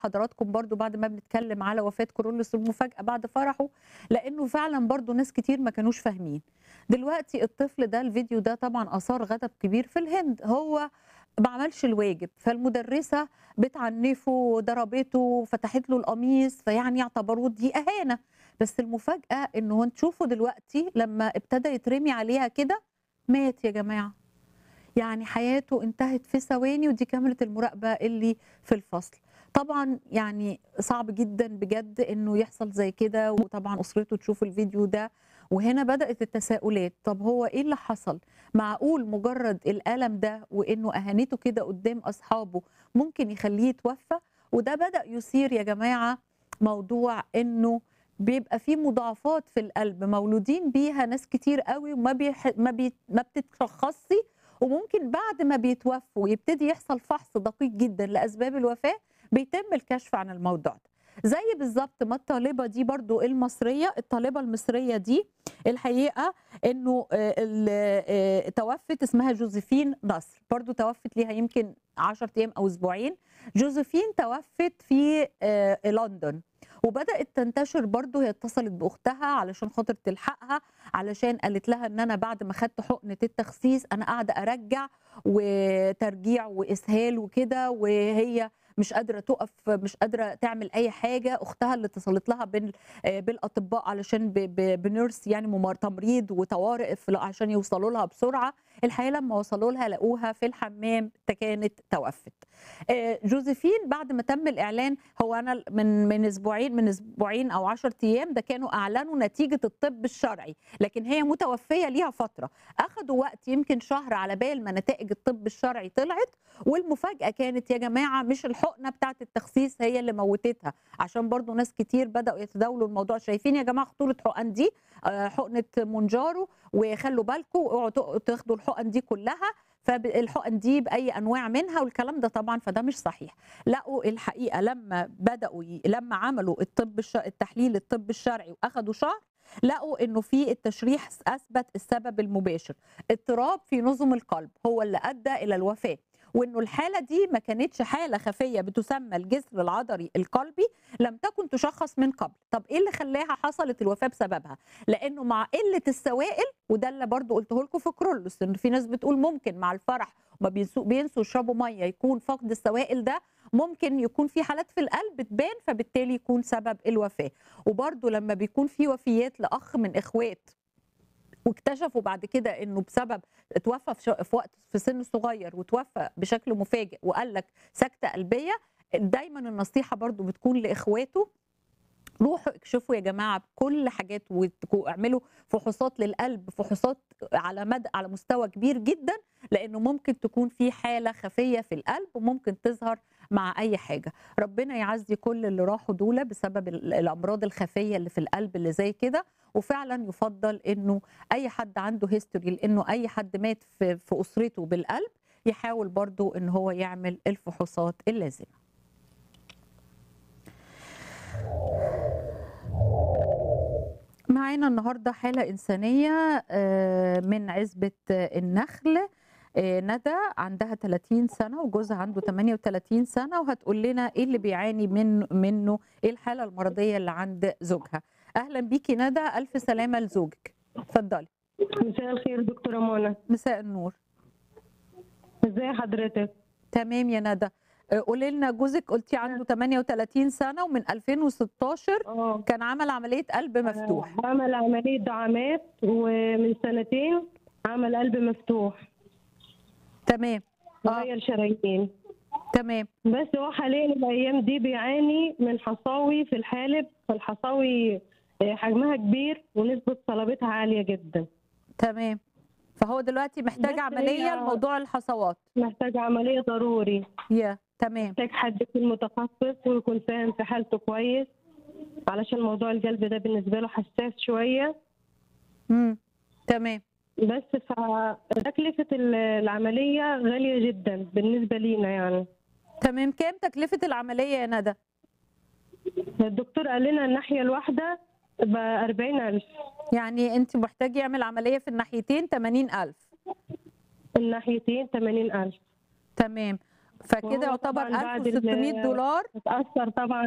حضراتكم برضو بعد ما بنتكلم على وفاة كورولوس المفاجأة بعد فرحه لأنه فعلا برضو ناس كتير ما كانوش فاهمين دلوقتي الطفل ده الفيديو ده طبعا أثار غضب كبير في الهند هو ما عملش الواجب فالمدرسة بتعنفه وضربته فتحت له القميص فيعني اعتبروه دي أهانة بس المفاجأة إنه تشوفوا دلوقتي لما ابتدى يترمي عليها كده مات يا جماعة يعني حياته انتهت في ثواني ودي كاميرا المراقبة اللي في الفصل طبعا يعني صعب جدا بجد انه يحصل زي كده وطبعا اسرته تشوف الفيديو ده وهنا بدات التساؤلات طب هو ايه اللي حصل معقول مجرد الالم ده وانه اهانته كده قدام اصحابه ممكن يخليه يتوفى وده بدا يثير يا جماعه موضوع انه بيبقى في مضاعفات في القلب مولودين بيها ناس كتير قوي وما بيح... ما, بي... ما بتتشخصش وممكن بعد ما بيتوفوا يبتدي يحصل فحص دقيق جدا لاسباب الوفاه بيتم الكشف عن الموضوع ده زي بالظبط ما الطالبه دي برضو المصريه الطالبه المصريه دي الحقيقه انه توفت اسمها جوزيفين نصر برضو توفت ليها يمكن 10 ايام او اسبوعين جوزيفين توفت في لندن وبدات تنتشر برضه هي اتصلت باختها علشان خاطر تلحقها علشان قالت لها ان انا بعد ما خدت حقنه التخسيس انا قاعده ارجع وترجيع واسهال وكده وهي مش قادره تقف مش قادره تعمل اي حاجه اختها اللي اتصلت لها بال بالاطباء علشان بنيرس يعني ممر تمريض وطوارئ عشان يوصلوا لها بسرعه الحقيقه لما وصلوا لها لقوها في الحمام كانت توفت جوزيفين بعد ما تم الاعلان هو انا من من اسبوعين من اسبوعين او 10 ايام ده كانوا اعلنوا نتيجه الطب الشرعي لكن هي متوفيه ليها فتره اخذوا وقت يمكن شهر على بال ما نتائج الطب الشرعي طلعت والمفاجاه كانت يا جماعه مش الحقنه بتاعه التخسيس هي اللي موتتها عشان برضو ناس كتير بداوا يتداولوا الموضوع شايفين يا جماعه خطوره حقن دي حقنه مونجارو وخلوا بالكم اوعوا تاخدوا الحقن دي كلها فالحقن دي باي انواع منها والكلام ده طبعا فده مش صحيح لقوا الحقيقه لما بداوا ي... لما عملوا الطب الش... التحليل الطب الشرعي واخدوا شهر لقوا انه في التشريح اثبت السبب المباشر اضطراب في نظم القلب هو اللي ادى الى الوفاه وانه الحاله دي ما كانتش حاله خفيه بتسمى الجسر العضلي القلبي لم تكن تشخص من قبل طب ايه اللي خلاها حصلت الوفاه بسببها لانه مع قله السوائل وده اللي برضو قلته لكم في كرولوس ان في ناس بتقول ممكن مع الفرح وما بينسوا بينسوا يشربوا ميه يكون فقد السوائل ده ممكن يكون في حالات في القلب تبان فبالتالي يكون سبب الوفاه وبرضو لما بيكون في وفيات لاخ من اخوات واكتشفوا بعد كده انه بسبب اتوفى في وقت في سن صغير وتوفى بشكل مفاجئ وقال لك سكته قلبيه دايما النصيحه برضو بتكون لاخواته روحوا اكشفوا يا جماعه بكل حاجات واعملوا فحوصات للقلب فحوصات على مدى على مستوى كبير جدا لانه ممكن تكون في حاله خفيه في القلب وممكن تظهر مع اي حاجه ربنا يعزي كل اللي راحوا دول بسبب الامراض الخفيه اللي في القلب اللي زي كده وفعلا يفضل انه اي حد عنده هيستوري لانه اي حد مات في, في اسرته بالقلب يحاول برضو ان هو يعمل الفحوصات اللازمه معانا النهارده حاله انسانيه من عزبه النخل ندى عندها 30 سنه وجوزها عنده 38 سنه وهتقول لنا ايه اللي بيعاني من منه ايه الحاله المرضيه اللي عند زوجها اهلا بيكي ندى الف سلامه لزوجك اتفضلي مساء الخير دكتوره منى مساء النور ازي حضرتك تمام يا ندى قولي لنا جوزك قلتي عنده 38 سنه ومن 2016 اه كان عمل عمليه قلب مفتوح عمل عمليه دعامات ومن سنتين عمل قلب مفتوح تمام اه غير شرايين تمام بس هو حاليا الايام دي بيعاني من حصاوي في الحالب فالحصاوي حجمها كبير ونسبه صلابتها عاليه جدا تمام فهو دلوقتي محتاج بس عمليه هي- لموضوع الحصوات محتاج عمليه ضروري يا تمام محتاج حد يكون متخصص ويكون فاهم في حالته كويس علشان موضوع القلب ده بالنسبه له حساس شويه امم تمام بس فتكلفة العملية غالية جدا بالنسبة لينا يعني تمام كام تكلفه العمليه يا ندى الدكتور قال لنا الناحية الواحدة ب 40000 يعني انت محتاج يعمل عمليه في الناحيتين 80000 الناحيتين 80000 تمام فكده وهو يعتبر طبعاً بعد ال- 1600 دولار اتأثر طبعا